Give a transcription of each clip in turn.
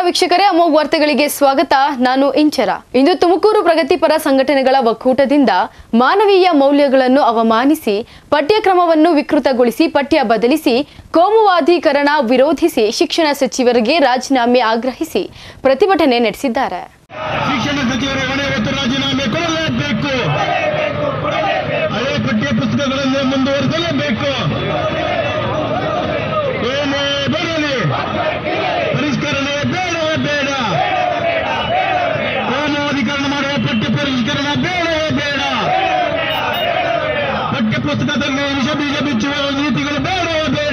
ವೀಕ್ಷಕರೇ ಅಮೋಘ್ ವಾರ್ತೆಗಳಿಗೆ ಸ್ವಾಗತ ನಾನು ಇಂಚರ ಇಂದು ತುಮಕೂರು ಪ್ರಗತಿಪರ ಸಂಘಟನೆಗಳ ಒಕ್ಕೂಟದಿಂದ ಮಾನವೀಯ ಮೌಲ್ಯಗಳನ್ನು ಅವಮಾನಿಸಿ ಪಠ್ಯಕ್ರಮವನ್ನು ವಿಕೃತಗೊಳಿಸಿ ಪಠ್ಯ ಬದಲಿಸಿ ಕೋಮುವಾದೀಕರಣ ವಿರೋಧಿಸಿ ಶಿಕ್ಷಣ ಸಚಿವರಿಗೆ ರಾಜೀನಾಮೆ ಆಗ್ರಹಿಸಿ ಪ್ರತಿಭಟನೆ ನಡೆಸಿದ್ದಾರೆ ಶಿಕ್ಷಣ ಸಚಿವರ ಹೊಣೆ ಹೊತ್ತು ರಾಜೀನಾಮೆ ಕೊಡಲೇಬೇಕು ಹಳೆ ಪಠ್ಯ ಪುಸ್ತಕಗಳನ್ನು ಮುಂದುವರಿಸಲೇಬೇಕು ಏನೇ ಬರಲಿ ಪರಿಷ್ಕರಣೆ ಬೇಡವೇ ಬೇಡ ಕೋಮುವಾದೀಕರಣ ಮಾಡುವ ಪಠ್ಯ ಪರಿಷ್ಕರಣ ಬೇಡವೇ ಬೇಡ ಪಠ್ಯ ಪುಸ್ತಕದಲ್ಲಿ ವಿಷ ಬೀಜ ಬಿಚ್ಚುವ ನೀತಿಗಳು ಬೇಡವೇ ಬೇಡ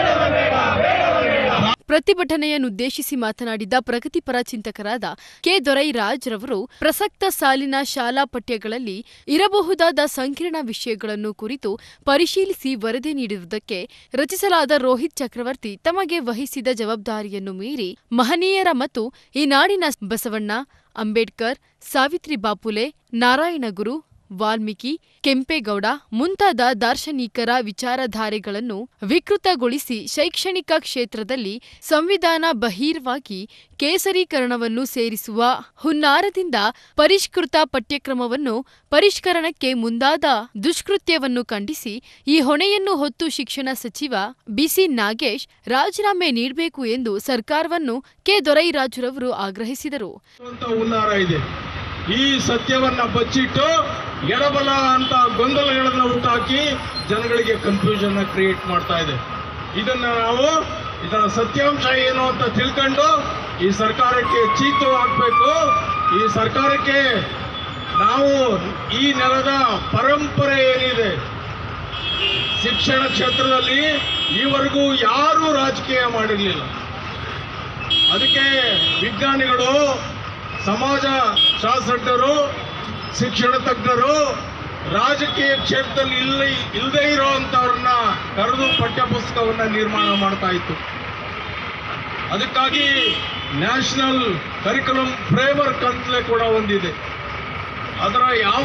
ಪ್ರತಿಭಟನೆಯನ್ನುದ್ದೇಶಿಸಿ ಮಾತನಾಡಿದ ಪ್ರಗತಿಪರ ಚಿಂತಕರಾದ ಕೆ ದೊರೈರಾಜ್ ರವರು ಪ್ರಸಕ್ತ ಸಾಲಿನ ಶಾಲಾ ಪಠ್ಯಗಳಲ್ಲಿ ಇರಬಹುದಾದ ಸಂಕೀರ್ಣ ವಿಷಯಗಳನ್ನು ಕುರಿತು ಪರಿಶೀಲಿಸಿ ವರದಿ ನೀಡಿರುವುದಕ್ಕೆ ರಚಿಸಲಾದ ರೋಹಿತ್ ಚಕ್ರವರ್ತಿ ತಮಗೆ ವಹಿಸಿದ ಜವಾಬ್ದಾರಿಯನ್ನು ಮೀರಿ ಮಹನೀಯರ ಮತ್ತು ಈ ನಾಡಿನ ಬಸವಣ್ಣ ಅಂಬೇಡ್ಕರ್ ಸಾವಿತ್ರಿ ಬಾಪುಲೆ ನಾರಾಯಣಗುರು ವಾಲ್ಮೀಕಿ ಕೆಂಪೇಗೌಡ ಮುಂತಾದ ದಾರ್ಶನಿಕರ ವಿಚಾರಧಾರೆಗಳನ್ನು ವಿಕೃತಗೊಳಿಸಿ ಶೈಕ್ಷಣಿಕ ಕ್ಷೇತ್ರದಲ್ಲಿ ಸಂವಿಧಾನ ಬಹಿರ್ವಾಗಿ ಕೇಸರೀಕರಣವನ್ನು ಸೇರಿಸುವ ಹುನ್ನಾರದಿಂದ ಪರಿಷ್ಕೃತ ಪಠ್ಯಕ್ರಮವನ್ನು ಪರಿಷ್ಕರಣಕ್ಕೆ ಮುಂದಾದ ದುಷ್ಕೃತ್ಯವನ್ನು ಖಂಡಿಸಿ ಈ ಹೊಣೆಯನ್ನು ಹೊತ್ತು ಶಿಕ್ಷಣ ಸಚಿವ ಬಿಸಿ ನಾಗೇಶ್ ರಾಜೀನಾಮೆ ನೀಡಬೇಕು ಎಂದು ಸರ್ಕಾರವನ್ನು ಕೆ ದೊರೈರಾಜುರವರು ಆಗ್ರಹಿಸಿದರು ಅಂತ ಹುನ್ನಾರ ಇದೆ ಈ ಸತ್ಯವನ್ನ ಬಚ್ಚಿಟ್ಟು ಎಡಬಲ ಅಂತ ಗೊಂದಲಗಳನ್ನ ಹುಟ್ಟಾಕಿ ಜನಗಳಿಗೆ ಕನ್ಫ್ಯೂಷನ್ ಕ್ರಿಯೇಟ್ ಮಾಡ್ತಾ ಇದೆ ಇದನ್ನ ನಾವು ಇದರ ಸತ್ಯಾಂಶ ಏನು ಅಂತ ತಿಳ್ಕೊಂಡು ಈ ಸರ್ಕಾರಕ್ಕೆ ಚೀತು ಹಾಕಬೇಕು ಈ ಸರ್ಕಾರಕ್ಕೆ ನಾವು ಈ ನೆಲದ ಪರಂಪರೆ ಏನಿದೆ ಶಿಕ್ಷಣ ಕ್ಷೇತ್ರದಲ್ಲಿ ಈವರೆಗೂ ಯಾರೂ ರಾಜಕೀಯ ಮಾಡಿರಲಿಲ್ಲ ಅದಕ್ಕೆ ವಿಜ್ಞಾನಿಗಳು ಸಮಾಜ ಶಾಸ್ತ್ರಜ್ಞರು ಶಿಕ್ಷಣ ತಜ್ಞರು ರಾಜಕೀಯ ಕ್ಷೇತ್ರದಲ್ಲಿ ಇಲ್ಲ ಇಲ್ಲದೇ ಇರೋವಂಥವ್ರನ್ನ ಕರೆದು ಪಠ್ಯಪುಸ್ತಕವನ್ನ ನಿರ್ಮಾಣ ಮಾಡ್ತಾ ಇತ್ತು ಅದಕ್ಕಾಗಿ ನ್ಯಾಷನಲ್ ಕರಿಕ್ಯುಲಮ್ ಫ್ರೇಮ್ವರ್ಕ್ ಅಂತಲೇ ಕೂಡ ಒಂದಿದೆ ಅದರ ಯಾವ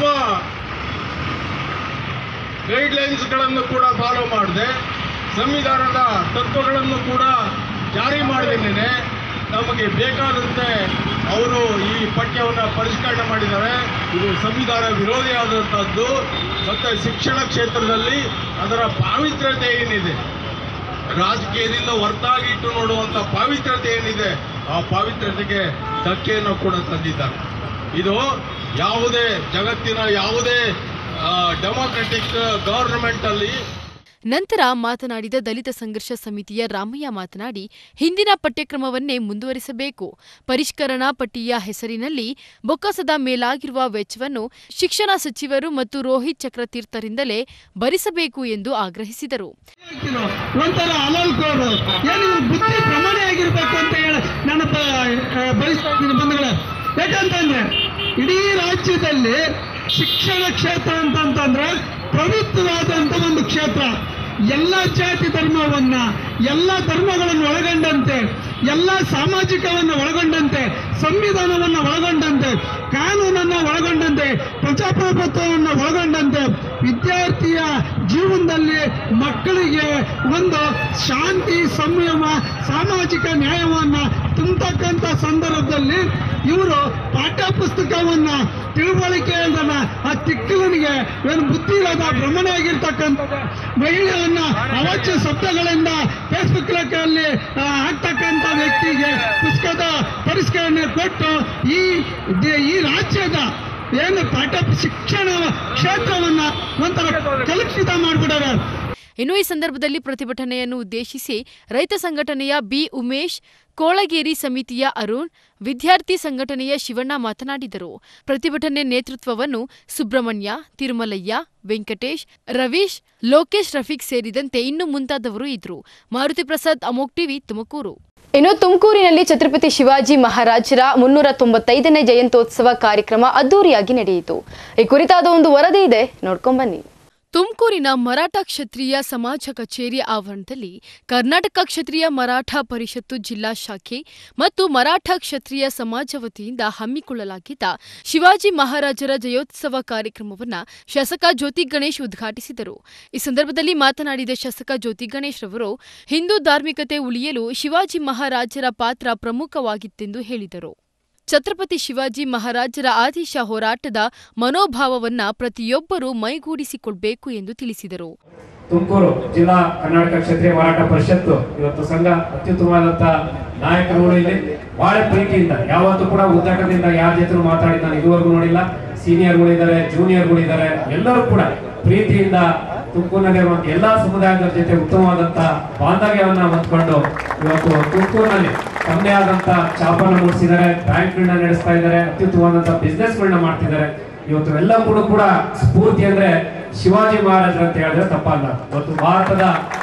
ಗೈಡ್ಲೈನ್ಸ್ಗಳನ್ನು ಕೂಡ ಫಾಲೋ ಮಾಡದೆ ಸಂವಿಧಾನದ ತತ್ವಗಳನ್ನು ಕೂಡ ಜಾರಿ ಮಾಡದೇನೆ ನಮಗೆ ಬೇಕಾದಂತೆ ಅವರು ಈ ಪಠ್ಯವನ್ನು ಪರಿಷ್ಕರಣೆ ಮಾಡಿದ್ದಾರೆ ಇದು ಸಂವಿಧಾನ ವಿರೋಧಿಯಾದಂಥದ್ದು ಮತ್ತು ಶಿಕ್ಷಣ ಕ್ಷೇತ್ರದಲ್ಲಿ ಅದರ ಪಾವಿತ್ರ್ಯತೆ ಏನಿದೆ ರಾಜಕೀಯದಿಂದ ಹೊರತಾಗಿಟ್ಟು ನೋಡುವಂಥ ಪಾವಿತ್ರ್ಯತೆ ಏನಿದೆ ಆ ಪಾವಿತ್ರ್ಯತೆಗೆ ಧಕ್ಕೆಯನ್ನು ಕೂಡ ತಂದಿದ್ದಾರೆ ಇದು ಯಾವುದೇ ಜಗತ್ತಿನ ಯಾವುದೇ ಡೆಮೋಕ್ರೆಟಿಕ್ ಗವರ್ನಮೆಂಟ್ ಅಲ್ಲಿ ನಂತರ ಮಾತನಾಡಿದ ದಲಿತ ಸಂಘರ್ಷ ಸಮಿತಿಯ ರಾಮಯ್ಯ ಮಾತನಾಡಿ ಹಿಂದಿನ ಪಠ್ಯಕ್ರಮವನ್ನೇ ಮುಂದುವರಿಸಬೇಕು ಪರಿಷ್ಕರಣಾ ಪಟ್ಟಿಯ ಹೆಸರಿನಲ್ಲಿ ಬೊಕ್ಕಸದ ಮೇಲಾಗಿರುವ ವೆಚ್ಚವನ್ನು ಶಿಕ್ಷಣ ಸಚಿವರು ಮತ್ತು ರೋಹಿತ್ ಚಕ್ರತೀರ್ಥರಿಂದಲೇ ಭರಿಸಬೇಕು ಎಂದು ಆಗ್ರಹಿಸಿದರು ಹೇಳ್ತೀರೋ ಒಂಥರ ಅಲಲ್ ಕೋಡು ಏನು ಇವ್ರ ಬುದ್ಧಿ ಪ್ರಮಾಣ ಆಗಿರ್ಬೇಕು ಅಂತ ಹೇಳಿ ನಾನು ಬ- ಬಯಸ್ತಾ ಇದ್ದೀನಿ ಬಂಧುಗಳೇ ಯಾಕಂತಂದ್ರೆ ಇಡೀ ರಾಜ್ಯದಲ್ಲಿ ಶಿಕ್ಷಣ ಕ್ಷೇತ್ರ ಅಂತಂತಂದ್ರೆ ಪವಿತ್ರವಾದಂತ ಒಂದು ಕ್ಷೇತ್ರ ಎಲ್ಲ ಜಾತಿ ಧರ್ಮವನ್ನ ಎಲ್ಲ ಧರ್ಮಗಳನ್ನು ಒಳಗೊಂಡಂತೆ ಎಲ್ಲ ಸಾಮಾಜಿಕವನ್ನು ಒಳಗೊಂಡಂತೆ ಸಂವಿಧಾನವನ್ನು ಒಳಗೊಂಡಂತೆ ಕಾನೂನನ್ನು ಒಳಗೊಂಡಂತೆ ಪ್ರಜಾಪ್ರಭುತ್ವವನ್ನು ಒಳಗೊಂಡಂತೆ ವಿದ್ಯಾರ್ಥಿಯ ಜೀವನದಲ್ಲಿ ಮಕ್ಕಳಿಗೆ ಒಂದು ಶಾಂತಿ ಸಂಯಮ ಸಾಮಾಜಿಕ ನ್ಯಾಯವನ್ನ ತುಂಬತಕ್ಕಂಥ ಸಂದರ್ಭದಲ್ಲಿ ಇವರು ಪಾಠ್ಯ ಪುಸ್ತಕವನ್ನ ತಿಳುವಳಿಕೆಯನ್ನ ಆ ತಿಕ್ಕಲನಿಗೆ ಏನು ಬುದ್ಧಿ ಇಲ್ಲದ ಭ್ರಮಣ ಆಗಿರ್ತಕ್ಕಂಥದ್ದು ಮಹಿಳೆಯನ್ನ ಅವಾಚ್ಯ ಶಬ್ದಗಳಿಂದ ಫೇಸ್ಬುಕ್ ಅಲ್ಲಿ ಹಾಕ್ತಕ್ಕಂಥ ವ್ಯಕ್ತಿಗೆ ಪುಸ್ತಕದ ಪರಿಷ್ಕರಣೆ ಕೊಟ್ಟು ಈ ದೇ- ಈ ರಾಜ್ಯದ ಏನು ಪಾಠ ಶಿಕ್ಷಣ ಕ್ಷೇತ್ರವನ್ನ ಒಂಥರ ಕಲುಷಿತ ಮಾಡಿಬಿಡೋರು ಇನ್ನು ಈ ಸಂದರ್ಭದಲ್ಲಿ ಪ್ರತಿಭಟನೆಯನ್ನು ಉದ್ದೇಶಿಸಿ ರೈತ ಸಂಘಟನೆಯ ಬಿ ಉಮೇಶ್ ಕೋಳಗೇರಿ ಸಮಿತಿಯ ಅರುಣ್ ವಿದ್ಯಾರ್ಥಿ ಸಂಘಟನೆಯ ಶಿವಣ್ಣ ಮಾತನಾಡಿದರು ಪ್ರತಿಭಟನೆ ನೇತೃತ್ವವನ್ನು ಸುಬ್ರಹ್ಮಣ್ಯ ತಿರುಮಲಯ್ಯ ವೆಂಕಟೇಶ್ ರವೀಶ್ ಲೋಕೇಶ್ ರಫೀಕ್ ಸೇರಿದಂತೆ ಇನ್ನು ಮುಂತಾದವರು ಇದ್ರು ಮಾರುತಿ ಪ್ರಸಾದ್ ಅಮೋಕ್ ಟಿವಿ ತುಮಕೂರು ಇನ್ನು ತುಮಕೂರಿನಲ್ಲಿ ಛತ್ರಪತಿ ಶಿವಾಜಿ ಮಹಾರಾಜರ ಮುನ್ನೂರ ತೊಂಬತ್ತೈದನೇ ಜಯಂತ್ಯೋತ್ಸವ ಕಾರ್ಯಕ್ರಮ ಅದ್ದೂರಿಯಾಗಿ ನಡೆಯಿತು ಈ ಕುರಿತಾದ ಒಂದು ವರದಿ ಇದೆ ನೋಡ್ಕೊಂಡ್ ಬನ್ನಿ ತುಮಕೂರಿನ ಮರಾಠ ಕ್ಷತ್ರಿಯ ಸಮಾಜ ಕಚೇರಿ ಆವರಣದಲ್ಲಿ ಕರ್ನಾಟಕ ಕ್ಷತ್ರಿಯ ಮರಾಠ ಪರಿಷತ್ತು ಜಿಲ್ಲಾ ಶಾಖೆ ಮತ್ತು ಮರಾಠ ಕ್ಷತ್ರಿಯ ಸಮಾಜ ವತಿಯಿಂದ ಹಮ್ಮಿಕೊಳ್ಳಲಾಗಿದ್ದ ಶಿವಾಜಿ ಮಹಾರಾಜರ ಜಯೋತ್ಸವ ಕಾರ್ಯಕ್ರಮವನ್ನು ಶಾಸಕ ಜ್ಯೋತಿ ಗಣೇಶ್ ಉದ್ಘಾಟಿಸಿದರು ಈ ಸಂದರ್ಭದಲ್ಲಿ ಮಾತನಾಡಿದ ಶಾಸಕ ಜ್ಯೋತಿ ಗಣೇಶ್ ರವರು ಹಿಂದೂ ಧಾರ್ಮಿಕತೆ ಉಳಿಯಲು ಶಿವಾಜಿ ಮಹಾರಾಜರ ಪಾತ್ರ ಪ್ರಮುಖವಾಗಿತ್ತೆಂದು ಹೇಳಿದರು ಛತ್ರಪತಿ ಶಿವಾಜಿ ಮಹಾರಾಜರ ಆದೇಶ ಹೋರಾಟದ ಮನೋಭಾವವನ್ನ ಪ್ರತಿಯೊಬ್ಬರೂ ಮೈಗೂಡಿಸಿಕೊಳ್ಬೇಕು ಎಂದು ತಿಳಿಸಿದರು ತುಮಕೂರು ಜಿಲ್ಲಾ ಕರ್ನಾಟಕ ಕ್ಷತ್ರಿಯ ಹೋರಾಟ ಪರಿಷತ್ತು ಇವತ್ತು ಸಂಘ ಅತ್ಯುತ್ತಮವಾದಂತ ನಾಯಕರುಗಳು ಇಲ್ಲಿ ಬಹಳ ಪ್ರೀತಿಯಿಂದ ಯಾವತ್ತೂ ಕೂಡ ಉದ್ದಾಟದಿಂದ ಯಾರ ಜೊತೆ ಮಾತಾಡಿ ನಾನು ಇದುವರೆಗೂ ನೋಡಿಲ್ಲ ಸೀನಿಯರ್ಗಳು ಇದ್ದಾರೆ ಜೂನಿಯರ್ಗಳು ಇದ್ದಾರೆ ಎಲ್ಲರೂ ಕೂಡ ಪ್ರೀತಿಯಿಂದ ತುಮಕೂರಿನಲ್ಲಿರುವಂತ ಎಲ್ಲಾ ಸಮುದಾಯದ ಜೊತೆ ಉತ್ತಮವಾದಂತ ಬಾಂಧವ್ಯವನ್ನ ಹೊಂದ್ಕೊಂಡು ಇವತ್ತು ತುಮಕೂರಿನಲ್ಲಿ ತಮ್ಮದೇ ಆದಂತ ಚಾಪನ್ನ ಮೂಡಿಸಿದ್ದಾರೆ ಬ್ಯಾಂಕ್ಗಳನ್ನ ನಡೆಸ್ತಾ ಇದ್ದಾರೆ ಅತ್ಯುತ್ತಮವಾದಂತ ಬಿಸ್ನೆಸ್ಗಳನ್ನ ಮಾಡ್ತಿದ್ದಾರೆ ಇವತ್ತು ಎಲ್ಲವೂ ಕೂಡ ಸ್ಫೂರ್ತಿ ಅಂದ್ರೆ ಶಿವಾಜಿ ಮಹಾರಾಜರು ಅಂತ ಹೇಳಿದ್ರೆ ತಪ್ಪಲ್ಲ ಇವತ್ತು ಭಾರತದ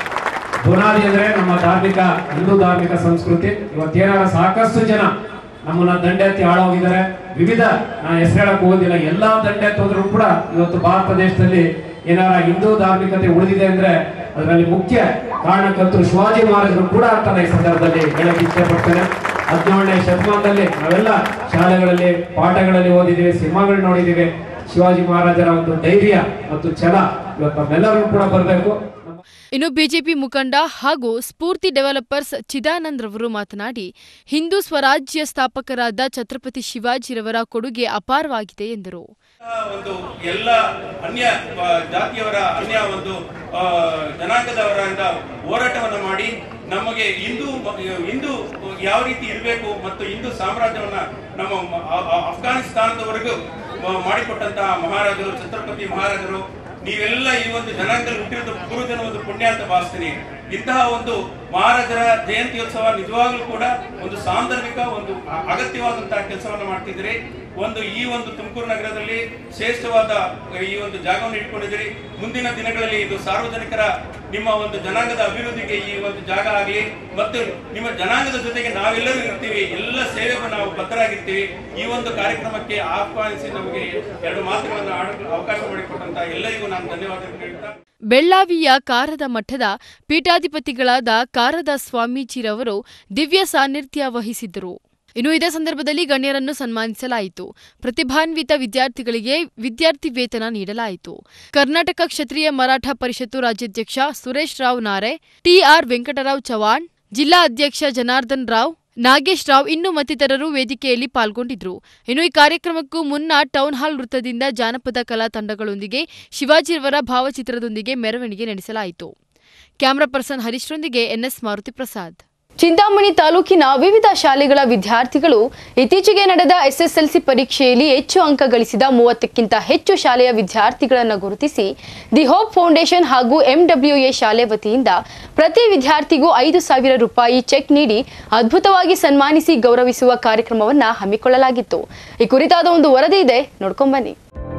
ಬುನಾದಿ ಅಂದ್ರೆ ನಮ್ಮ ಧಾರ್ಮಿಕ ಹಿಂದೂ ಧಾರ್ಮಿಕ ಸಂಸ್ಕೃತಿ ಇವತ್ತೇನಾರ ಸಾಕಷ್ಟು ಜನ ನಮ್ಮನ್ನ ದಂಡೆತ್ತಿ ಆಳೋಗಿದ್ದಾರೆ ವಿವಿಧ ನಾನು ಹೆಸರು ಹೇಳಕ್ ಹೋಗೋದಿಲ್ಲ ಎಲ್ಲಾ ದಂಡೆತ್ತಿ ಹೋದ್ರು ಕೂಡ ಇವತ್ತು ಭಾರತ ದೇಶದಲ್ಲಿ ಏನಾರ ಹಿಂದೂ ಧಾರ್ಮಿಕತೆ ಉಳಿದಿದೆ ಅಂದ್ರೆ ಅದರಲ್ಲಿ ಮುಖ್ಯ ಕಾರಣಕರ್ತರು ಶಿವಾಜಿ ಮಹಾರಾಜರು ಕೂಡ ಅಂತ ಈ ಸಂದರ್ಭದಲ್ಲಿ ಹೇಳಕ್ ಇಷ್ಟಪಡ್ತೇನೆ ಹದಿನೇಳನೇ ಶತಮಾನದಲ್ಲಿ ನಾವೆಲ್ಲ ಶಾಲೆಗಳಲ್ಲಿ ಪಾಠಗಳಲ್ಲಿ ಓದಿದ್ದೀವಿ ಸಿನಿಮಾಗಳು ನೋಡಿದ್ದೀವಿ ಶಿವಾಜಿ ಮಹಾರಾಜರ ಒಂದು ಧೈರ್ಯ ಮತ್ತು ಛಲ ಇವತ್ತು ನಮ್ಮೆಲ್ಲರೂ ಕೂಡ ಬರಬೇಕು ಇನ್ನು ಬಿಜೆಪಿ ಮುಖಂಡ ಹಾಗೂ ಸ್ಫೂರ್ತಿ ಡೆವಲಪರ್ಸ್ ಚಿದಾನಂದ್ ರವರು ಮಾತನಾಡಿ ಹಿಂದೂ ಸ್ವರಾಜ್ಯ ಸ್ಥಾಪಕರಾದ ಛತ್ರಪತಿ ಶಿವಾಜಿರವರ ಕೊಡುಗೆ ಅಪಾರವಾಗಿದೆ ಎಂದರು ಆ ಒಂದು ಎಲ್ಲ ಅನ್ಯ ಆ, ಜಾತಿಯವರ ಅನ್ಯ ಒಂದು ಆ, ಜನಾಂಗದವರಿಂದ ಹೋರಾಟವನ್ನ ಮಾಡಿ ನಮಗೆ ಹಿಂದೂ ಹಿಂದೂ ಯಾವ ರೀತಿ ಇರಬೇಕು ಮತ್ತು ಹಿಂದೂ ಸಾಮ್ರಾಜ್ಯವನ್ನ ನಮ್ಮ ಮ- ಆ- ಆ- ಅಫ್ಘಾನಿಸ್ತಾನದವರೆಗೂ ಮ- ಮಾಡಿಕೊಟ್ಟಂತಹ ಮಹಾರಾಜರು ಛತ್ರಪತಿ ಮಹಾರಾಜರು ನೀವೆಲ್ಲ ಈ ಒಂದು ಜನಾಂಗದಲ್ಲಿ ಹುಟ್ಟಿರೋದು ಪೂರ್ವಜನ ಒಂದು ಪುಣ್ಯ ಅಂತ ಭಾವಿಸ್ತೀನಿ ಇಂತಹ ಒಂದು ಮಹಾರಾಜರ ಜಯಂತ್ಯೋತ್ಸವ ನಿಜವಾಗ್ಲೂ ಕೂಡ ಒಂದು ಸಾಂದರ್ಭಿಕ ಒಂದು ಅ- ಅಗತ್ಯವಾದಂತಹ ಕೆಲಸವನ್ನ ಮಾಡ್ತಿದ್ದೀರಿ ಒಂದು ಈ ಒಂದು ತುಮಕೂರು ನಗರದಲ್ಲಿ ಶ್ರೇಷ್ಠವಾದ ಈ ಒಂದು ಜಾಗವನ್ನು ಇಟ್ಕೊಂಡಿದ್ದೀರಿ ಮುಂದಿನ ದಿನಗಳಲ್ಲಿ ಇದು ಸಾರ್ವಜನಿಕರ ನಿಮ್ಮ ಒಂದು ಜನಾಂಗದ ಅಭಿವೃದ್ಧಿಗೆ ಈ ಒಂದು ಜಾಗ ಆಗಲಿ ಮತ್ತು ನಿಮ್ಮ ಜನಾಂಗದ ಜೊತೆಗೆ ನಾವೆಲ್ಲರೂ ಇರ್ತೀವಿ ಎಲ್ಲ ಸೇವೆಗೂ ನಾವು ಬದ್ಧರಾಗಿರ್ತೀವಿ ಈ ಒಂದು ಕಾರ್ಯಕ್ರಮಕ್ಕೆ ಆಹ್ವಾನಿಸಿ ನಮಗೆ ಎರಡು ಮಾತುಗಳನ್ನು ಆಡಲು ಅವಕಾಶ ಮಾಡಿಕೊಟ್ಟಂತ ಎಲ್ಲರಿಗೂ ನಾನು ಧನ್ಯವಾದ ಹೇಳ್ತಾ ಬೆಳ್ಳಾವಿಯ ಕಾರದ ಮಠದ ಪೀಠಾಧಿಪತಿಗಳಾದ ಕಾರದ ಸ್ವಾಮೀಜಿರವರು ದಿವ್ಯ ಸಾನ್ನಿಧ್ಯ ವಹಿಸಿದ್ದರು ಇನ್ನು ಇದೇ ಸಂದರ್ಭದಲ್ಲಿ ಗಣ್ಯರನ್ನು ಸನ್ಮಾನಿಸಲಾಯಿತು ಪ್ರತಿಭಾನ್ವಿತ ವಿದ್ಯಾರ್ಥಿಗಳಿಗೆ ವಿದ್ಯಾರ್ಥಿ ವೇತನ ನೀಡಲಾಯಿತು ಕರ್ನಾಟಕ ಕ್ಷತ್ರಿಯ ಮರಾಠ ಪರಿಷತ್ತು ರಾಜ್ಯಾಧ್ಯಕ್ಷ ಸುರೇಶ್ ರಾವ್ ನಾರೆ ಟಿಆರ್ ವೆಂಕಟರಾವ್ ಚವಾಣ್ ಜಿಲ್ಲಾ ಅಧ್ಯಕ್ಷ ಜನಾರ್ದನ್ ರಾವ್ ನಾಗೇಶ್ ರಾವ್ ಇನ್ನು ಮತ್ತಿತರರು ವೇದಿಕೆಯಲ್ಲಿ ಪಾಲ್ಗೊಂಡಿದ್ರು ಇನ್ನು ಈ ಕಾರ್ಯಕ್ರಮಕ್ಕೂ ಮುನ್ನ ಟೌನ್ ಹಾಲ್ ವೃತ್ತದಿಂದ ಜಾನಪದ ಕಲಾ ತಂಡಗಳೊಂದಿಗೆ ಶಿವಾಜಿರವರ ಭಾವಚಿತ್ರದೊಂದಿಗೆ ಮೆರವಣಿಗೆ ನಡೆಸಲಾಯಿತು ಕ್ಯಾಮರಾ ಪರ್ಸನ್ ಹರೀಶ್ರೊಂದಿಗೆ ಎನ್ಎಸ್ ಮಾರುತಿ ಪ್ರಸಾದ್ ಚಿಂತಾಮಣಿ ತಾಲೂಕಿನ ವಿವಿಧ ಶಾಲೆಗಳ ವಿದ್ಯಾರ್ಥಿಗಳು ಇತ್ತೀಚೆಗೆ ನಡೆದ ಎಸ್ಎಸ್ಎಲ್ಸಿ ಪರೀಕ್ಷೆಯಲ್ಲಿ ಹೆಚ್ಚು ಅಂಕ ಗಳಿಸಿದ ಮೂವತ್ತಕ್ಕಿಂತ ಹೆಚ್ಚು ಶಾಲೆಯ ವಿದ್ಯಾರ್ಥಿಗಳನ್ನು ಗುರುತಿಸಿ ದಿ ಹೋಪ್ ಫೌಂಡೇಶನ್ ಹಾಗೂ ಎಂಡಬ್ಲ್ಯೂಎ ಶಾಲೆ ವತಿಯಿಂದ ಪ್ರತಿ ವಿದ್ಯಾರ್ಥಿಗೂ ಐದು ಸಾವಿರ ರೂಪಾಯಿ ಚೆಕ್ ನೀಡಿ ಅದ್ಭುತವಾಗಿ ಸನ್ಮಾನಿಸಿ ಗೌರವಿಸುವ ಕಾರ್ಯಕ್ರಮವನ್ನು ಹಮ್ಮಿಕೊಳ್ಳಲಾಗಿತ್ತು ಈ ಕುರಿತಾದ ಒಂದು ವರದಿ ಇದೆ ನೋಡ್ಕೊಂಬನ್ನಿ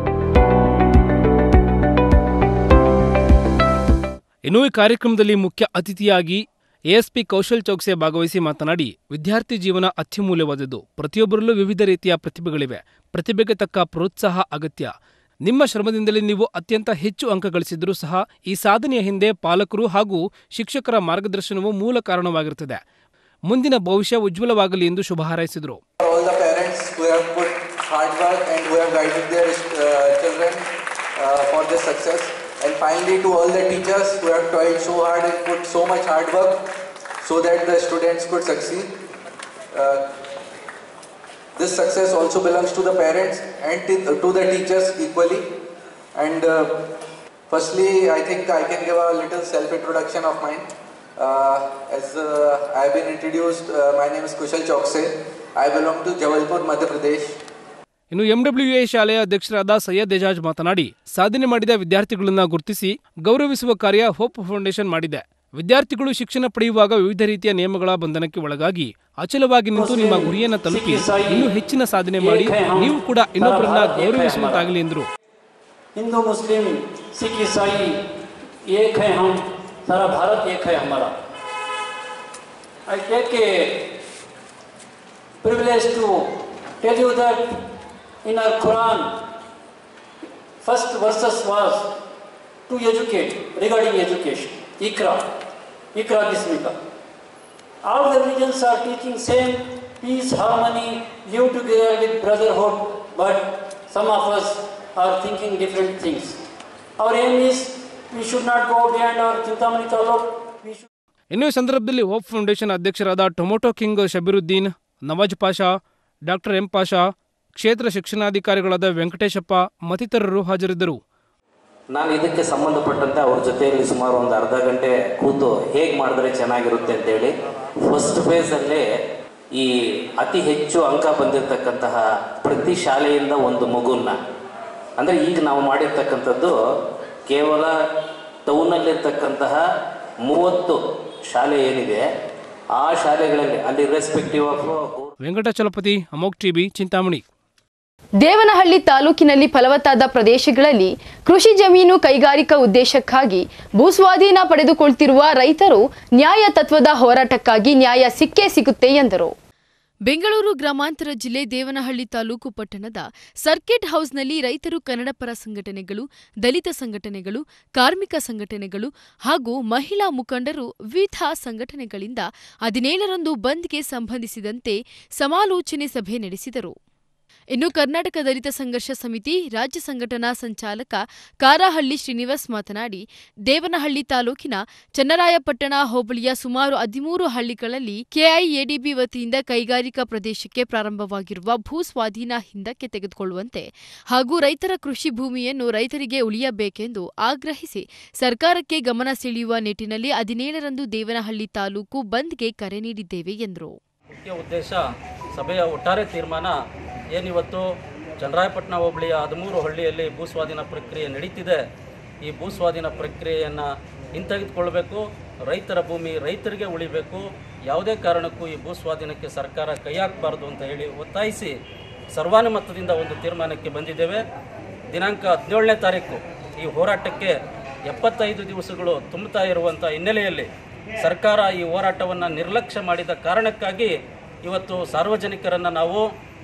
ಇನ್ನು ಈ ಕಾರ್ಯಕ್ರಮದಲ್ಲಿ ಮುಖ್ಯ ಅತಿಥಿಯಾಗಿ ಎಎಸ್ಪಿ ಕೌಶಲ್ ಚೌಕ್ಸೆ ಭಾಗವಹಿಸಿ ಮಾತನಾಡಿ ವಿದ್ಯಾರ್ಥಿ ಜೀವನ ಅತ್ಯಮೂಲ್ಯವಾದದ್ದು ಪ್ರತಿಯೊಬ್ಬರಲ್ಲೂ ವಿವಿಧ ರೀತಿಯ ಪ್ರತಿಭೆಗಳಿವೆ ಪ್ರತಿಭೆಗೆ ತಕ್ಕ ಪ್ರೋತ್ಸಾಹ ಅಗತ್ಯ ನಿಮ್ಮ ಶ್ರಮದಿಂದಲೇ ನೀವು ಅತ್ಯಂತ ಹೆಚ್ಚು ಅಂಕ ಗಳಿಸಿದ್ರೂ ಸಹ ಈ ಸಾಧನೆಯ ಹಿಂದೆ ಪಾಲಕರು ಹಾಗೂ ಶಿಕ್ಷಕರ ಮಾರ್ಗದರ್ಶನವು ಮೂಲ ಕಾರಣವಾಗಿರುತ್ತದೆ ಮುಂದಿನ ಭವಿಷ್ಯ ಉಜ್ವಲವಾಗಲಿ ಎಂದು ಶುಭ ಹಾರೈಸಿದರು all the parents who have put hard work and who have guided their uh, children uh, for this success. And finally, to all the teachers who have toiled so hard and put so much hard work so that the students could succeed. Uh, this success also belongs to the parents and to to the teachers equally. And uh, firstly, I think I can give a little self-introduction of mine. Uh, as uh, I have been introduced, uh, my name is Kushal Chokse. I belong to Jabalpur, Madhya Pradesh. ಇನ್ನು ಎಂಡಬ್ಲ್ಯೂಎ ಶಾಲೆಯ ಅಧ್ಯಕ್ಷರಾದ ಸೈಯದ್ ಎಜಾಜ್ ಮಾತನಾಡಿ ಸಾಧನೆ ಮಾಡಿದ ವಿದ್ಯಾರ್ಥಿಗಳನ್ನು ಗುರುತಿಸಿ ಗೌರವಿಸುವ ಕಾರ್ಯ ಹೋಪ್ ಫೌಂಡೇಶನ್ ಮಾಡಿದೆ ವಿದ್ಯಾರ್ಥಿಗಳು ಶಿಕ್ಷಣ ಪಡೆಯುವಾಗ ವಿವಿಧ ರೀತಿಯ ನಿಯಮಗಳ ಬಂಧನಕ್ಕೆ ಒಳಗಾಗಿ ಅಚಲವಾಗಿ ನಿಂತು ನಿಮ್ಮ ಗುರಿಯನ್ನು ತಲುಪಿ ಇನ್ನೂ ಹೆಚ್ಚಿನ ಸಾಧನೆ ಮಾಡಿ ನೀವು ಕೂಡ ಇನ್ನೊಬ್ಬರನ್ನ ಗೌರವಿಸುವಂತಾಗಲಿ ಎಂದರು हिंदू मुस्लिम सिख ईसाई एक है हम सारा भारत एक है हमारा I take a privilege to tell you that in our Quran, first verses was to educate regarding education. Ikra, Ikra Bismika. All the religions are teaching same peace, harmony, live together with brotherhood, but some of us are thinking different things. Our aim is we should not go beyond our Chintamani Taluk. We should ಇನ್ನು ಈ ಸಂದರ್ಭದಲ್ಲಿ hope foundation ಅಧ್ಯಕ್ಷರಾದ tomato king Shabeeruddin Nawaz Pasha doctor M Pasha ಕ್ಷೇತ್ರ ಶಿಕ್ಷಣಾಧಿಕಾರಿಗಳಾದ ವೆಂಕಟೇಶಪ್ಪ ಮತ್ತಿತರರು ಹಾಜರಿದ್ದರು ನಾನು ಇದಕ್ಕೆ ಸಂಬಂಧಪಟ್ಟಂತೆ ಅವ್ರ ಜೊತೆಯಲ್ಲಿ ಸುಮಾರು ಒಂದು ಅರ್ಧ ಗಂಟೆ ಕೂತು ಹೇಗೆ ಮಾಡಿದ್ರೆ ಚೆನ್ನಾಗಿರುತ್ತೆ ಅಂತೇಳಿ ಫಸ್ಟ್ ಫೇಸಲ್ಲಿ ಈ ಅತಿ ಹೆಚ್ಚು ಅಂಕ ಬಂದಿರತಕ್ಕಂತಹ ಪ್ರತಿ ಶಾಲೆಯಿಂದ ಒಂದು ಮಗುನ್ನ ಅಂದರೆ ಈಗ ನಾವು ಮಾಡಿರ್ತಕ್ಕಂಥದ್ದು ಕೇವಲ ಟೌನಲ್ಲಿರ್ತಕ್ಕಂತಹ ಮೂವತ್ತು ಶಾಲೆ ಏನಿದೆ ಆ ಶಾಲೆಗಳಲ್ಲಿ ಅಲ್ಲಿ ರೆಸ್ಪೆಕ್ಟಿವ್ ಆಫ್ ವೆಂಕಟಾಚಲಪತಿ ಅಮೋಕ್ ಟಿಬಿ ಚಿಂತಾಮಣಿ ದೇವನಹಳ್ಳಿ ತಾಲೂಕಿನಲ್ಲಿ ಫಲವತ್ತಾದ ಪ್ರದೇಶಗಳಲ್ಲಿ ಕೃಷಿ ಜಮೀನು ಕೈಗಾರಿಕಾ ಉದ್ದೇಶಕ್ಕಾಗಿ ಭೂಸ್ವಾಧೀನ ಪಡೆದುಕೊಳ್ತಿರುವ ರೈತರು ನ್ಯಾಯ ತತ್ವದ ಹೋರಾಟಕ್ಕಾಗಿ ನ್ಯಾಯ ಸಿಕ್ಕೇ ಸಿಗುತ್ತೆ ಎಂದರು ಬೆಂಗಳೂರು ಗ್ರಾಮಾಂತರ ಜಿಲ್ಲೆ ದೇವನಹಳ್ಳಿ ತಾಲೂಕು ಪಟ್ಟಣದ ಸರ್ಕಿಟ್ ಹೌಸ್ನಲ್ಲಿ ರೈತರು ಕನ್ನಡ ಪರ ಸಂಘಟನೆಗಳು ದಲಿತ ಸಂಘಟನೆಗಳು ಕಾರ್ಮಿಕ ಸಂಘಟನೆಗಳು ಹಾಗೂ ಮಹಿಳಾ ಮುಖಂಡರು ವಿವಿಧ ಸಂಘಟನೆಗಳಿಂದ ಹದಿನೇಳರಂದು ಬಂದ್ಗೆ ಸಂಬಂಧಿಸಿದಂತೆ ಸಮಾಲೋಚನೆ ಸಭೆ ನಡೆಸಿದರು ಇನ್ನು ಕರ್ನಾಟಕ ದಲಿತ ಸಂಘರ್ಷ ಸಮಿತಿ ರಾಜ್ಯ ಸಂಘಟನಾ ಸಂಚಾಲಕ ಕಾರಹಳ್ಳಿ ಶ್ರೀನಿವಾಸ್ ಮಾತನಾಡಿ ದೇವನಹಳ್ಳಿ ತಾಲೂಕಿನ ಚನ್ನರಾಯಪಟ್ಟಣ ಹೋಬಳಿಯ ಸುಮಾರು ಹದಿಮೂರು ಹಳ್ಳಿಗಳಲ್ಲಿ ಕೆಐಎಡಿಬಿ ವತಿಯಿಂದ ಕೈಗಾರಿಕಾ ಪ್ರದೇಶಕ್ಕೆ ಪ್ರಾರಂಭವಾಗಿರುವ ಭೂ ಸ್ವಾಧೀನ ಹಿಂದಕ್ಕೆ ತೆಗೆದುಕೊಳ್ಳುವಂತೆ ಹಾಗೂ ರೈತರ ಕೃಷಿ ಭೂಮಿಯನ್ನು ರೈತರಿಗೆ ಉಳಿಯಬೇಕೆಂದು ಆಗ್ರಹಿಸಿ ಸರ್ಕಾರಕ್ಕೆ ಗಮನ ಸೆಳೆಯುವ ನಿಟ್ಟಿನಲ್ಲಿ ಹದಿನೇಳರಂದು ದೇವನಹಳ್ಳಿ ತಾಲೂಕು ಬಂದ್ಗೆ ಕರೆ ನೀಡಿದ್ದೇವೆ ಎಂದರು ಮುಖ್ಯ ಉದ್ದೇಶ ಸಭೆಯ ಒಟ್ಟಾರೆ ತೀರ್ಮಾನ ಏನಿವತ್ತು ಚನ್ನರಾಯಪಟ್ಟಣ ಹೋಬಳಿಯ ಹದಿಮೂರು ಹಳ್ಳಿಯಲ್ಲಿ ಭೂಸ್ವಾಧೀನ ಪ್ರಕ್ರಿಯೆ ನಡೀತಿದೆ ಈ ಭೂಸ್ವಾಧೀನ ಪ್ರಕ್ರಿಯೆಯನ್ನು ಹಿಂತೆಗೆದುಕೊಳ್ಬೇಕು ರೈತರ ಭೂಮಿ ರೈತರಿಗೆ ಉಳಿಬೇಕು ಯಾವುದೇ ಕಾರಣಕ್ಕೂ ಈ ಭೂಸ್ವಾಧೀನಕ್ಕೆ ಸರ್ಕಾರ ಕೈ ಹಾಕಬಾರ್ದು ಅಂತ ಹೇಳಿ ಒತ್ತಾಯಿಸಿ ಸರ್ವಾನುಮತದಿಂದ ಒಂದು ತೀರ್ಮಾನಕ್ಕೆ ಬಂದಿದ್ದೇವೆ ದಿನಾಂಕ ಹದಿನೇಳನೇ ತಾರೀಕು ಈ ಹೋರಾಟಕ್ಕೆ ಎಪ್ಪತ್ತೈದು ದಿವಸಗಳು ತುಂಬುತ್ತಾ ಇರುವಂಥ ಹಿನ್ನೆಲೆಯಲ್ಲಿ ಸರ್ಕಾರ ಈ ಹೋರಾಟವನ್ನು ನಿರ್ಲಕ್ಷ್ಯ ಮಾಡಿದ ಕಾರಣಕ್ಕಾಗಿ ಇವತ್ತು ಸಾರ್ವಜನಿಕರನ್ನು ನಾವು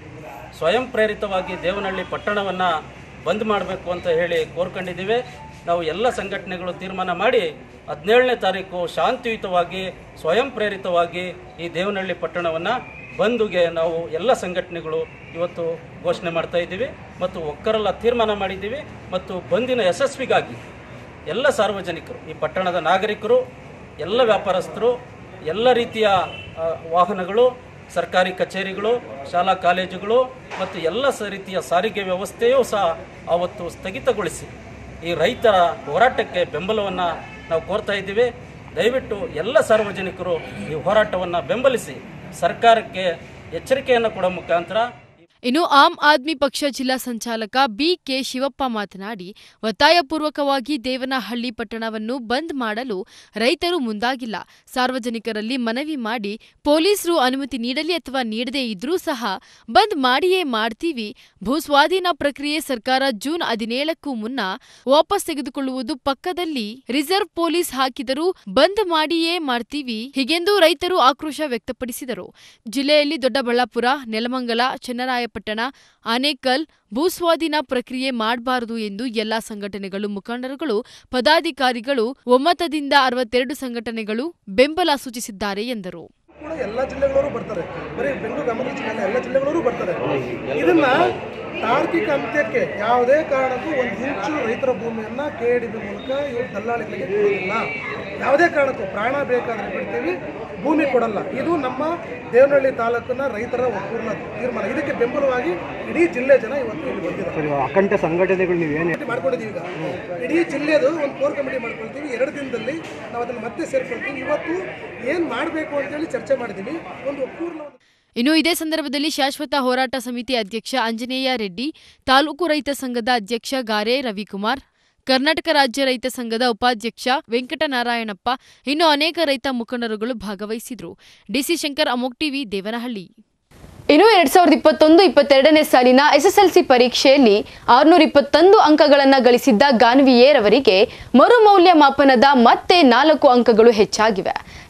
ಸ್ವಯಂ ಪ್ರೇರಿತವಾಗಿ ದೇವನಹಳ್ಳಿ ಪಟ್ಟಣವನ್ನು ಬಂದ್ ಮಾಡಬೇಕು ಅಂತ ಹೇಳಿ ಕೋರ್ಕೊಂಡಿದ್ದೀವಿ ನಾವು ಎಲ್ಲ ಸಂಘಟನೆಗಳು ತೀರ್ಮಾನ ಮಾಡಿ ಹದಿನೇಳನೇ ತಾರೀಕು ಶಾಂತಿಯುತವಾಗಿ ಸ್ವಯಂ ಪ್ರೇರಿತವಾಗಿ ಈ ದೇವನಹಳ್ಳಿ ಪಟ್ಟಣವನ್ನು ಬಂದುಗೆ ನಾವು ಎಲ್ಲ ಸಂಘಟನೆಗಳು ಇವತ್ತು ಘೋಷಣೆ ಮಾಡ್ತಾ ಇದ್ದೀವಿ ಮತ್ತು ಒಕ್ಕರೆಲ್ಲ ತೀರ್ಮಾನ ಮಾಡಿದ್ದೀವಿ ಮತ್ತು ಬಂದಿನ ಯಶಸ್ವಿಗಾಗಿ ಎಲ್ಲ ಸಾರ್ವಜನಿಕರು ಈ ಪಟ್ಟಣದ ನಾಗರಿಕರು ಎಲ್ಲ ವ್ಯಾಪಾರಸ್ಥರು ಎಲ್ಲ ರೀತಿಯ ಆ, ವಾಹನಗಳು ಸರ್ಕಾರಿ ಕಚೇರಿಗಳು ಶಾಲಾ ಕಾಲೇಜುಗಳು ಮತ್ತು ಎಲ್ಲ ಸ ರೀತಿಯ ಸಾರಿಗೆ ವ್ಯವಸ್ಥೆಯೂ ಸಹ ಆವತ್ತು ಸ್ಥಗಿತಗೊಳಿಸಿ ಈ ರೈತರ ಹೋರಾಟಕ್ಕೆ ಬೆಂಬಲವನ್ನು ನಾವು ಕೋರ್ತಾ ಇದ್ದೀವಿ ದಯವಿಟ್ಟು ಎಲ್ಲ ಸಾರ್ವಜನಿಕರು ಈ ಹೋರಾಟವನ್ನು ಬೆಂಬಲಿಸಿ ಸರ್ಕಾರಕ್ಕೆ ಎಚ್ಚರಿಕೆಯನ್ನು ಕೊಡೋ ಮುಖಾಂತರ ಇನ್ನು ಆಮ್ ಆದ್ಮಿ ಪಕ್ಷ ಜಿಲ್ಲಾ ಸಂಚಾಲಕ ಬಿಕೆ ಶಿವಪ್ಪ ಮಾತನಾಡಿ ಒತ್ತಾಯಪೂರ್ವಕವಾಗಿ ದೇವನಹಳ್ಳಿ ಪಟ್ಟಣವನ್ನು ಬಂದ್ ಮಾಡಲು ರೈತರು ಮುಂದಾಗಿಲ್ಲ ಸಾರ್ವಜನಿಕರಲ್ಲಿ ಮನವಿ ಮಾಡಿ ಪೊಲೀಸರು ಅನುಮತಿ ನೀಡಲಿ ಅಥವಾ ನೀಡದೇ ಇದ್ರೂ ಸಹ ಬಂದ್ ಮಾಡಿಯೇ ಮಾಡ್ತೀವಿ ಭೂಸ್ವಾಧೀನ ಪ್ರಕ್ರಿಯೆ ಸರ್ಕಾರ ಜೂನ್ ಹದಿನೇಳಕ್ಕೂ ಮುನ್ನ ವಾಪಸ್ ತೆಗೆದುಕೊಳ್ಳುವುದು ಪಕ್ಕದಲ್ಲಿ ರಿಸರ್ವ್ ಪೊಲೀಸ್ ಹಾಕಿದರೂ ಬಂದ್ ಮಾಡಿಯೇ ಮಾಡ್ತೀವಿ ಹೀಗೆಂದು ರೈತರು ಆಕ್ರೋಶ ವ್ಯಕ್ತಪಡಿಸಿದರು ಜಿಲ್ಲೆಯಲ್ಲಿ ದೊಡ್ಡಬಳ್ಳಾಪುರ ನೆಲಮಂಗಲ ಚನ್ನರಾಯಪಟ್ಟಣ ಆನೇಕಲ್ ಭೂಸ್ವಾಧೀನ ಪ್ರಕ್ರಿಯೆ ಮಾಡಬಾರದು ಎಂದು ಎಲ್ಲಾ ಸಂಘಟನೆಗಳು ಮುಖಂಡರುಗಳು ಪದಾಧಿಕಾರಿಗಳು ಒಮ್ಮತದಿಂದ ಅರವತ್ತೆರಡು ಸಂಘಟನೆಗಳು ಬೆಂಬಲ ಸೂಚಿಸಿದ್ದಾರೆ ಎಂದರು ಕೂಡ ಎಲ್ಲ ಜಿಲ್ಲೆಗಳವರು ಬರ್ತಾರೆ ಬರೀ ಬೆಂಗಳೂರು ಗ್ರಾಮಾಂತರ ಜಿಲ್ಲೆ ಅಲ್ಲ, ಎಲ್ಲ ಜಿಲ್ಲೆಗಳವರು ಬರ್ತಾರೆ ಇದನ್ನ ತಾರ್ಕಿಕ ಅಂತ್ಯಕ್ಕೆ ಯಾವುದೇ ಕಾರಣಕ್ಕೂ ಒಂದು ಇಂಚು ರೈತರ ಭೂಮಿಯನ್ನ ಕೆಡಿಬಿ ಮೂಲಕ ಇವರು ದಲ್ಲಾಳಿಗಳಿಗೆ ಕೊಡೋದಿಲ್ಲ ಯಾವುದೇ ಕಾರಣಕ್ಕೂ ಪ್ರಾಣ ಬೇಕಾದ್ರೆ ಬಿಡ್ತೀವಿ ಭೂಮಿ ಕೊಡಲ್ಲ ಇದು ನಮ್ಮ ದೇವನಹಳ್ಳಿ ತಾಲೂಕಿನ ರೈತರ ಒಕ್ಕೂರಿನ ತೀರ್ಮಾನ ಇದಕ್ಕೆ ಬೆಂಬಲವಾಗಿ ಇಡೀ ಜಿಲ್ಲೆ ಜನ ಇವತ್ತು ಇಲ್ಲಿ ಬಂದಿದ್ದಾರೆ ಅಖಂಡ ಸಂಘಟನೆಗಳು ನೀವೇನು ಕಮಿಟಿ ಮಾಡ್ಕೊಂಡಿದ್ದೀವಿ ಈಗ ಇಡೀ ಜಿಲ್ಲೆದು ಒಂದು ಕೋರ್ ಕಮಿಟಿ ಮಾಡ್ಕೊಳ್ತೀವಿ ಎರಡು ದಿನದಲ್ಲಿ ನಾವು ಅದನ್ನು ಮತ್ತೆ ಸೇರ್ಕೊಳ್ತೀವಿ ಇವತ್ತು ಏನು ಮಾಡಬೇಕು ಅಂತೇಳಿ ಚರ್ಚೆ ಮಾಡಿದ್ದೀವಿ ಒಂದು ಒಕ್ಕೂರಿನ ಒಂದು ಇನ್ನು ಇದೇ ಸಂದರ್ಭದಲ್ಲಿ ಶಾಶ್ವತ ಹೋರಾಟ ಸಮಿತಿ ಅಧ್ಯಕ್ಷ ಆಂಜನೇಯ ರೆಡ್ಡಿ ತಾಲೂಕು ರೈತ ಸಂಘದ ಅಧ್ಯಕ್ಷ ಗಾರೆ ರವಿಕುಮಾರ್ ಕರ್ನಾಟಕ ರಾಜ್ಯ ರೈತ ಸಂಘದ ಉಪಾಧ್ಯಕ್ಷ ವೆಂಕಟನಾರಾಯಣಪ್ಪ ಇನ್ನು ಅನೇಕ ರೈತ ಮುಖಂಡರುಗಳು ಭಾಗವಹಿಸಿದ್ರು ಡಿಸಿ ಶಂಕರ್ ಅಮೋಕ್ ಟಿವಿ ದೇವನಹಳ್ಳಿ ಇನ್ನು ಎರಡ್ ಸಾವಿರದ ಇಪ್ಪತ್ತೊಂದು ಇಪ್ಪತ್ತೆರಡನೇ ಸಾಲಿನ ಎಸ್ಎಸ್ಎಲ್ಸಿ ಪರೀಕ್ಷೆಯಲ್ಲಿ ಆರುನೂರ ಇಪ್ಪತ್ತೊಂದು ಅಂಕಗಳನ್ನು ಗಳಿಸಿದ್ದ ಗಾನ್ವಿಯೇರ್ ಅವರಿಗೆ ಮರುಮೌಲ್ಯಮಾಪನದ ಮತ್ತೆ ನಾಲ್ಕು ಅಂಕಗಳು ಹೆಚ್ಚಾಗಿವೆ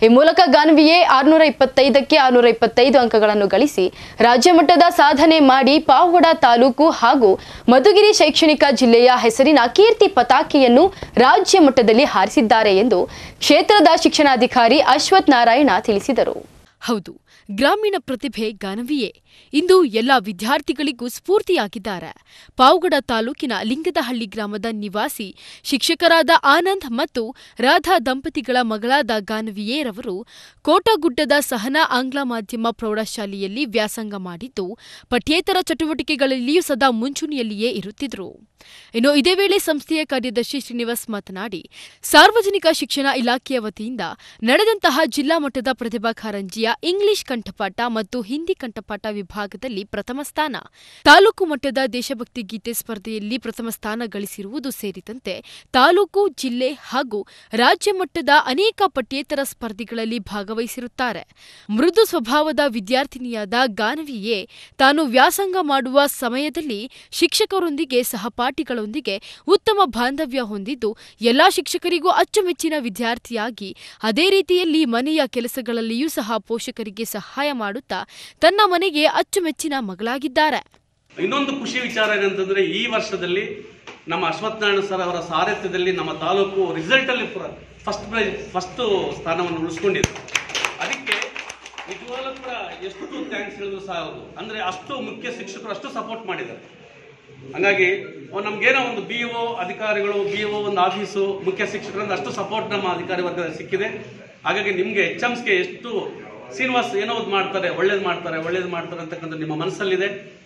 ಈ ಮೂಲಕ ಗಾನ್ವಿಯೇ ಆರುನೂರ ಇಪ್ಪತ್ತೈದಕ್ಕೆ ಆರುನೂರ ಇಪ್ಪತ್ತೈದು ಅಂಕಗಳನ್ನು ಗಳಿಸಿ ರಾಜ್ಯ ಮಟ್ಟದ ಸಾಧನೆ ಮಾಡಿ ಪಾವಗಡ ತಾಲೂಕು ಹಾಗೂ ಮಧುಗಿರಿ ಶೈಕ್ಷಣಿಕ ಜಿಲ್ಲೆಯ ಹೆಸರಿನ ಕೀರ್ತಿ ಪತಾಕೆಯನ್ನು ರಾಜ್ಯ ಮಟ್ಟದಲ್ಲಿ ಹಾರಿಸಿದ್ದಾರೆ ಎಂದು ಕ್ಷೇತ್ರದ ಶಿಕ್ಷಣಾಧಿಕಾರಿ ಅಶ್ವಥ್ ನಾರಾಯಣ ತಿಳಿಸಿದರು ಹೌದು ಗ್ರಾಮೀಣ ಪ್ರತಿಭೆ ಗಾನವಿಯೇ ಇಂದು ಎಲ್ಲ ವಿದ್ಯಾರ್ಥಿಗಳಿಗೂ ಸ್ಫೂರ್ತಿಯಾಗಿದ್ದಾರೆ ಪಾವಗಡ ತಾಲೂಕಿನ ಲಿಂಗದಹಳ್ಳಿ ಗ್ರಾಮದ ನಿವಾಸಿ ಶಿಕ್ಷಕರಾದ ಆನಂದ್ ಮತ್ತು ರಾಧಾ ದಂಪತಿಗಳ ಮಗಳಾದ ಗಾನವಿಯೇರವರು ಕೋಟಗುಡ್ಡದ ಸಹನಾ ಆಂಗ್ಲ ಮಾಧ್ಯಮ ಪ್ರೌಢಶಾಲೆಯಲ್ಲಿ ವ್ಯಾಸಂಗ ಮಾಡಿದ್ದು ಪಠ್ಯೇತರ ಚಟುವಟಿಕೆಗಳಲ್ಲಿಯೂ ಸದಾ ಮುಂಚೂಣಿಯಲ್ಲಿಯೇ ಇರುತ್ತಿದ್ರು ಇನ್ನು ಇದೇ ವೇಳೆ ಸಂಸ್ಥೆಯ ಕಾರ್ಯದರ್ಶಿ ಶ್ರೀನಿವಾಸ್ ಮಾತನಾಡಿ ಸಾರ್ವಜನಿಕ ಶಿಕ್ಷಣ ಇಲಾಖೆಯ ವತಿಯಿಂದ ನಡೆದಂತಹ ಜಿಲ್ಲಾ ಮಟ್ಟದ ಪ್ರತಿಭಾ ಕಾರಂಜಿಯ ಇಂಗ್ಲಿಷ್ ಕಂಠಪಾಠ ಮತ್ತು ಹಿಂದಿ ಕಂಠಪಾಠ ವಿಭಾಗದಲ್ಲಿ ಪ್ರಥಮ ಸ್ಥಾನ ತಾಲೂಕು ಮಟ್ಟದ ದೇಶಭಕ್ತಿ ಗೀತೆ ಸ್ಪರ್ಧೆಯಲ್ಲಿ ಪ್ರಥಮ ಸ್ಥಾನ ಗಳಿಸಿರುವುದು ಸೇರಿದಂತೆ ತಾಲೂಕು ಜಿಲ್ಲೆ ಹಾಗೂ ರಾಜ್ಯ ಮಟ್ಟದ ಅನೇಕ ಪಠ್ಯೇತರ ಸ್ಪರ್ಧೆಗಳಲ್ಲಿ ಭಾಗವಹಿಸಿರುತ್ತಾರೆ ಮೃದು ಸ್ವಭಾವದ ವಿದ್ಯಾರ್ಥಿನಿಯಾದ ಗಾನವಿಯೇ ತಾನು ವ್ಯಾಸಂಗ ಮಾಡುವ ಸಮಯದಲ್ಲಿ ಶಿಕ್ಷಕರೊಂದಿಗೆ ಸಹಪಾಠಿಗಳೊಂದಿಗೆ ಉತ್ತಮ ಬಾಂಧವ್ಯ ಹೊಂದಿದ್ದು ಎಲ್ಲಾ ಶಿಕ್ಷಕರಿಗೂ ಅಚ್ಚುಮೆಚ್ಚಿನ ವಿದ್ಯಾರ್ಥಿಯಾಗಿ ಅದೇ ರೀತಿಯಲ್ಲಿ ಮನೆಯ ಕೆಲಸಗಳಲ್ಲಿಯೂ ಸಹ ಪೋಷಕರಿಗೆ ಸಹಾಯ ಮಾಡುತ್ತಾ ತನ್ನ ಮನೆಗೆ ಅಚ್ಚುಮೆಚ್ಚಿನ ಮಗಳಾಗಿದ್ದಾರೆ ಇನ್ನೊಂದು ಖುಷಿ ವಿಚಾರ ಏನಂತಂದ್ರೆ ಈ ವರ್ಷದಲ್ಲಿ ನಮ್ಮ ಅಶ್ವತ್ಥನಾರಾಯಣ ಸರ್ ಅವರ ಸಾರಥ್ಯದಲ್ಲಿ ನಮ್ಮ ತಾಲೂಕು ರಿಸಲ್ಟ್ ಅಲ್ಲಿ ಫಸ್ಟ್ ಪ್ರೈಸ್ ಫಸ್ಟ್ ಸ್ಥಾನವನ್ನು ಉಳಿಸ್ಕೊಂಡಿದೆ ಅದಕ್ಕೆ ನಿಜವಾಗ್ಲೂ ಕೂಡ ಎಷ್ಟು ಥ್ಯಾಂಕ್ಸ್ ಹೇಳಿದ್ರು ಸಹ ಹೌದು ಅಂದ್ರೆ ಅಷ್ಟು ಮುಖ್ಯ ಶಿಕ್ಷಕರು ಅಷ್ಟು ಸಪೋರ್ಟ್ ಮಾಡಿದ್ದಾರೆ ಹಂಗಾಗಿ ಅವ್ ನಮ್ಗೇನೋ ಒಂದು ಬಿ ಒ ಅಧಿಕಾರಿಗಳು ಬಿ ಒ ಒಂದು ಆಫೀಸು ಮುಖ್ಯ ಶಿಕ್ಷಕರಿಂದ ಅಷ್ಟು ಸಪೋರ್ಟ್ ನಮ್ಮ ಅಧಿಕಾರಿ ವರ್ಗದಲ್ಲಿ ಸಿಕ್ಕಿದೆ ಹಾಗಾಗಿ ನಿಮ್ಗೆ ಎಚ್ ಗೆ ಎಷ್ಟು ಶ್ರೀನಿವಾಸ್ ಏನೋ ಒಂದು ಮಾಡ್ತಾರೆ ಒಳ್ಳೇದು ಮಾಡ್ತಾರೆ ಒಳ್ಳೇದು ಮಾಡ್ತಾರೆ ಅಂತಕ್ಕಂಥ ನಿಮ್ಮ ಮನಸ್ಸಲ್ಲಿದೆ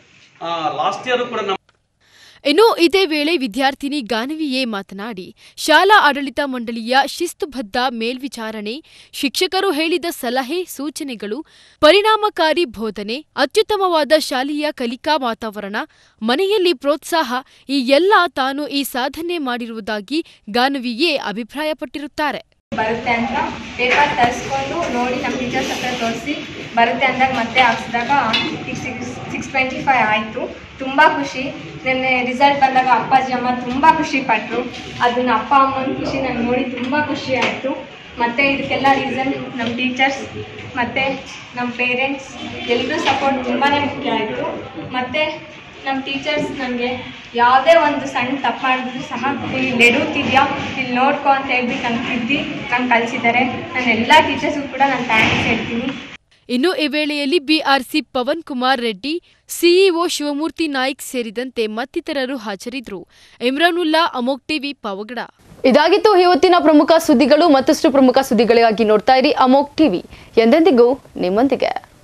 ಲಾಸ್ಟ್ ಇಯರ್ ಕೂಡ ನಮ್ಮ ಇನ್ನು ಇದೇ ವೇಳೆ ವಿದ್ಯಾರ್ಥಿನಿ ಗಾನವಿಯೇ ಮಾತನಾಡಿ ಶಾಲಾ ಆಡಳಿತ ಮಂಡಳಿಯ ಶಿಸ್ತುಬದ್ಧ ಮೇಲ್ವಿಚಾರಣೆ ಶಿಕ್ಷಕರು ಹೇಳಿದ ಸಲಹೆ ಸೂಚನೆಗಳು ಪರಿಣಾಮಕಾರಿ ಬೋಧನೆ ಅತ್ಯುತ್ತಮವಾದ ಶಾಲೆಯ ಕಲಿಕಾ ವಾತಾವರಣ ಮನೆಯಲ್ಲಿ ಪ್ರೋತ್ಸಾಹ ಈ ಎಲ್ಲ ತಾನು ಈ ಸಾಧನೆ ಮಾಡಿರುವುದಾಗಿ ಗಾನವಿಯೇ ಅಭಿಪ್ರಾಯಪಟ್ಟಿರುತ್ತಾರೆ ಬರುತ್ತೆ ಅಂತ ಪೇಪರ್ ತರಿಸ್ಕೊಂಡು ನೋಡಿ ನಮ್ಮ ಟೀಚರ್ಸ್ ಹತ್ರ ತೋರಿಸಿ ಬರುತ್ತೆ ಅಂದಾಗ ಮತ್ತೆ ಹಾಕ್ಸಿದಾಗ ಈಗ ಸಿಕ್ಸ್ ಸಿಕ್ಸ್ ಟ್ವೆಂಟಿ ಫೈವ್ ಆಯಿತು ತುಂಬ ಖುಷಿ ನಿನ್ನೆ ರಿಸಲ್ಟ್ ಬಂದಾಗ ಅಪ್ಪಾಜಿ ಅಮ್ಮ ತುಂಬ ಖುಷಿ ಪಟ್ಟರು ಅದನ್ನ ಅಪ್ಪ ಅಮ್ಮನ ಖುಷಿ ನಂಗೆ ನೋಡಿ ತುಂಬ ಖುಷಿ ಆಯಿತು ಮತ್ತು ಇದಕ್ಕೆಲ್ಲ ರೀಸನ್ ನಮ್ಮ ಟೀಚರ್ಸ್ ಮತ್ತು ನಮ್ಮ ಪೇರೆಂಟ್ಸ್ ಎಲ್ಲರೂ ಸಪೋರ್ಟ್ ತುಂಬಾ ಮುಖ್ಯ ಆಯಿತು ಮತ್ತು ನಮ್ಮ ಟೀಚರ್ಸ್ ನನಗೆ ಯಾವುದೇ ಒಂದು ಸಣ್ಣ ತಪ್ಪು ಮಾಡಿದ್ರು ಸಹ ಇಲ್ಲಿ ನೆಡುತ್ತಿದ್ಯಾ ಇಲ್ಲಿ ನೋಡ್ಕೊ ಅಂತ ಹೇಳ್ಬಿಟ್ಟು ನಂಗೆ ತಿದ್ದಿ ನಂಗೆ ಕಲಿಸಿದ್ದಾರೆ ನಾನು ಎಲ್ಲ ಟೀಚರ್ಸ್ಗೂ ಕೂಡ ನಾನು ಥ್ಯಾಂಕ್ಸ್ ಹೇಳ್ತೀನಿ ಇನ್ನು ಈ ವೇಳೆಯಲ್ಲಿ ಬಿಆರ್ಸಿ ಪವನ್ ಕುಮಾರ್ ರೆಡ್ಡಿ ಸಿಇಒ ಶಿವಮೂರ್ತಿ ನಾಯ್ಕ್ ಸೇರಿದಂತೆ ಮತ್ತಿತರರು ಹಾಜರಿದ್ದರು ಇಮ್ರಾನುಲ್ಲಾ ಅಮೋಕ್ ಟಿವಿ ಪಾವಗಡ ಇದಾಗಿತ್ತು ಇವತ್ತಿನ ಪ್ರಮುಖ ಸುದ್ದಿಗಳು ಮತ್ತಷ್ಟು ಪ್ರಮುಖ ಸುದ್ದಿಗಳಿಗಾಗಿ ನೋಡ್ತಾ ಇರಿ ಅಮೋಕ್ ಟಿವಿ ಎಂದೆಂದಿಗೂ ನಿಮ್ಮೊಂದಿಗೆ